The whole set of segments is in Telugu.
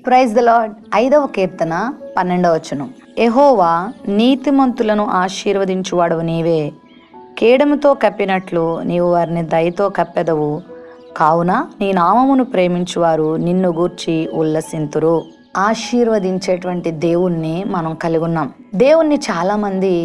ప్రైజ్ ద లార్డ్ ఐదవ కీర్తన పన్నెండవ వచనం ఎహోవా నీతిమంతులను ఆశీర్వదించువాడవు నీవే కేడముతో కప్పినట్లు నీవు వారిని దయతో కప్పెదవు కావున నీ నామమును ప్రేమించువారు నిన్ను గూర్చి ఉల్లసింతురు ఆశీర్వదించేటువంటి దేవుణ్ణి మనం కలిగి ఉన్నాం దేవుణ్ణి చాలామంది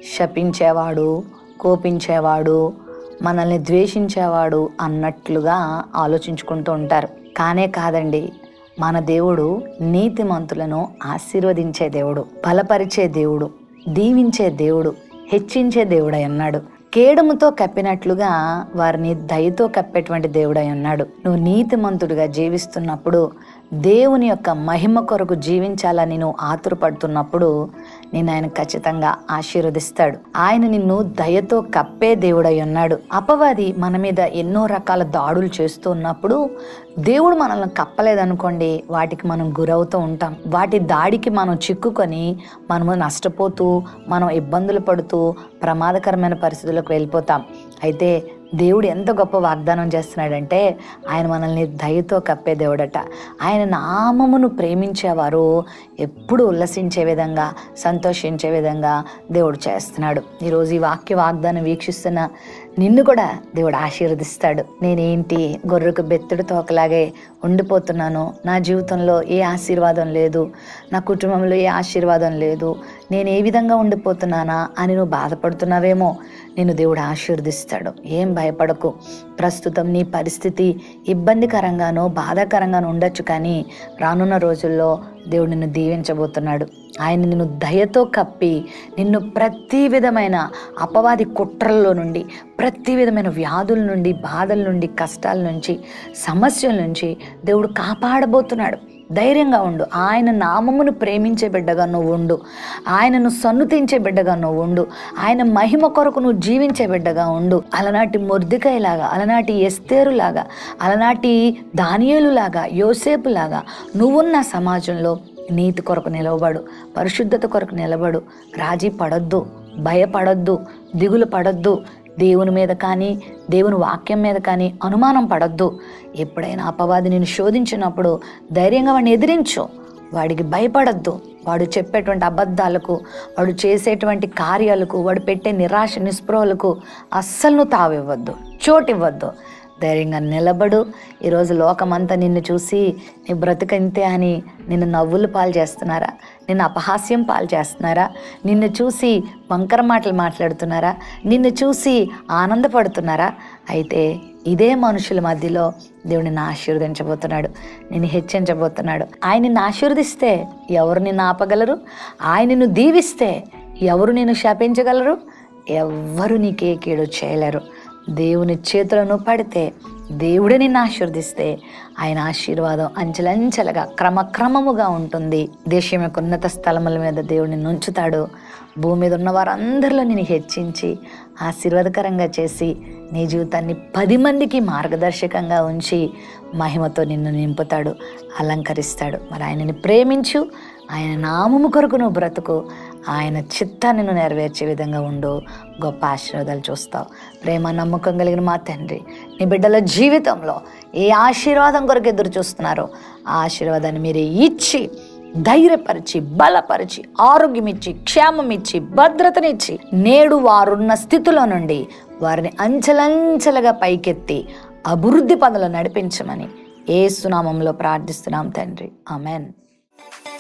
శపించేవాడు కోపించేవాడు మనల్ని ద్వేషించేవాడు అన్నట్లుగా ఆలోచించుకుంటూ ఉంటారు కానే కాదండి మన దేవుడు నీతిమంతులను ఆశీర్వదించే దేవుడు బలపరిచే దేవుడు దీవించే దేవుడు హెచ్చించే దేవుడై అన్నాడు కేడముతో కప్పినట్లుగా వారిని దయతో కప్పేటువంటి దేవుడై ఉన్నాడు నువ్వు నీతిమంతుడిగా జీవిస్తున్నప్పుడు దేవుని యొక్క మహిమ కొరకు జీవించాలని నువ్వు ఆతురపడుతున్నప్పుడు నేను ఆయన ఖచ్చితంగా ఆశీర్వదిస్తాడు ఆయన నిన్ను దయతో కప్పే దేవుడై ఉన్నాడు అపవాది మన మీద ఎన్నో రకాల దాడులు చేస్తూ ఉన్నప్పుడు దేవుడు మనల్ని కప్పలేదనుకోండి వాటికి మనం గురవుతూ ఉంటాం వాటి దాడికి మనం చిక్కుకొని మనము నష్టపోతూ మనం ఇబ్బందులు పడుతూ ప్రమాదకరమైన పరిస్థితులకు వెళ్ళిపోతాం అయితే దేవుడు ఎంత గొప్ప వాగ్దానం చేస్తున్నాడంటే ఆయన మనల్ని దయతో కప్పే దేవుడట ఆయన నామమును ప్రేమించేవారు ఎప్పుడు ఉల్లసించే విధంగా సంతోషించే విధంగా దేవుడు చేస్తున్నాడు ఈరోజు ఈ వాక్య వాగ్దానం వీక్షిస్తున్న నిన్ను కూడా దేవుడు ఆశీర్వదిస్తాడు నేనేంటి గొర్రెకు బెత్తుడు తోకలాగే ఉండిపోతున్నాను నా జీవితంలో ఏ ఆశీర్వాదం లేదు నా కుటుంబంలో ఏ ఆశీర్వాదం లేదు నేను ఏ విధంగా ఉండిపోతున్నానా అని నువ్వు బాధపడుతున్నావేమో నిన్ను దేవుడు ఆశీర్దిస్తాడు ఏం భయపడకు ప్రస్తుతం నీ పరిస్థితి ఇబ్బందికరంగానో బాధాకరంగానో ఉండొచ్చు కానీ రానున్న రోజుల్లో దేవుడు నిన్ను దీవించబోతున్నాడు ఆయన నిన్ను దయతో కప్పి నిన్ను ప్రతి విధమైన అపవాది కుట్రల్లో నుండి ప్రతి విధమైన వ్యాధుల నుండి బాధల నుండి కష్టాల నుంచి సమస్యల నుంచి దేవుడు కాపాడబోతున్నాడు ధైర్యంగా ఉండు ఆయన నామమును ప్రేమించే బిడ్డగా నువ్వు ఉండు ఆయనను సన్నుతించే బిడ్డగా నువ్వు ఉండు ఆయన మహిమ కొరకు నువ్వు జీవించే బిడ్డగా ఉండు అలనాటి మొర్దికాయలాగా అలనాటి ఎస్తేరులాగా అలనాటి దానియేలులాగా యోసేపులాగా నువ్వున్న సమాజంలో నీతి కొరకు నిలవబడు పరిశుద్ధత కొరకు నిలబడు రాజీ పడొద్దు భయపడొద్దు దిగులు పడొద్దు దేవుని మీద కానీ దేవుని వాక్యం మీద కానీ అనుమానం పడొద్దు ఎప్పుడైనా అపవాది నేను శోధించినప్పుడు ధైర్యంగా వాడిని ఎదిరించు వాడికి భయపడద్దు వాడు చెప్పేటువంటి అబద్ధాలకు వాడు చేసేటువంటి కార్యాలకు వాడు పెట్టే నిరాశ నిస్పృహలకు అస్సలు నువ్వు తావివ్వద్దు చోటివ్వద్దు ధైర్యంగా నిలబడు ఈరోజు లోకమంతా నిన్ను చూసి నీ బ్రతుకంతే అని నిన్ను నవ్వులు పాలు చేస్తున్నారా నిన్ను అపహాస్యం పాలు చేస్తున్నారా నిన్ను చూసి వంకర మాటలు మాట్లాడుతున్నారా నిన్ను చూసి ఆనందపడుతున్నారా అయితే ఇదే మనుషుల మధ్యలో దేవుడు నిన్ను ఆశీర్వదించబోతున్నాడు నిన్ను హెచ్చించబోతున్నాడు ఆయన నిన్ను ఆశీర్వదిస్తే ఎవరు నిన్ను ఆపగలరు ఆయన నిన్ను దీవిస్తే ఎవరు నిన్ను శాపించగలరు ఎవ్వరు నీకే కీడు చేయలేరు దేవుని చేతులను పడితే దేవుడే నిన్ను ఆశీర్దిస్తే ఆయన ఆశీర్వాదం అంచెలంచెలుగా క్రమక్రమముగా ఉంటుంది దేశం యొక్క ఉన్నత స్థలముల మీద దేవుడిని ఉంచుతాడు భూమి మీద ఉన్న వారందరిలో నేను హెచ్చించి ఆశీర్వాదకరంగా చేసి నీ జీవితాన్ని పది మందికి మార్గదర్శకంగా ఉంచి మహిమతో నిన్ను నింపుతాడు అలంకరిస్తాడు మరి ఆయనని ప్రేమించు ఆయన నామము కొరకు నువ్వు బ్రతుకు ఆయన చిత్తాన్ని నువ్వు నెరవేర్చే విధంగా ఉండు గొప్ప ఆశీర్వాదాలు చూస్తావు ప్రేమ నమ్మకం కలిగిన మా తండ్రి నీ బిడ్డల జీవితంలో ఏ ఆశీర్వాదం కొరకు ఎదురు చూస్తున్నారో ఆ ఆశీర్వాదాన్ని మీరే ఇచ్చి ధైర్యపరిచి బలపరిచి ఆరోగ్యం ఇచ్చి క్షేమం ఇచ్చి భద్రతనిచ్చి నేడు వారున్న స్థితిలో నుండి వారిని అంచెలంచెలుగా పైకెత్తి అభివృద్ధి పనులు నడిపించమని ఏ సునామంలో ప్రార్థిస్తున్నాం తండ్రి ఆమెన్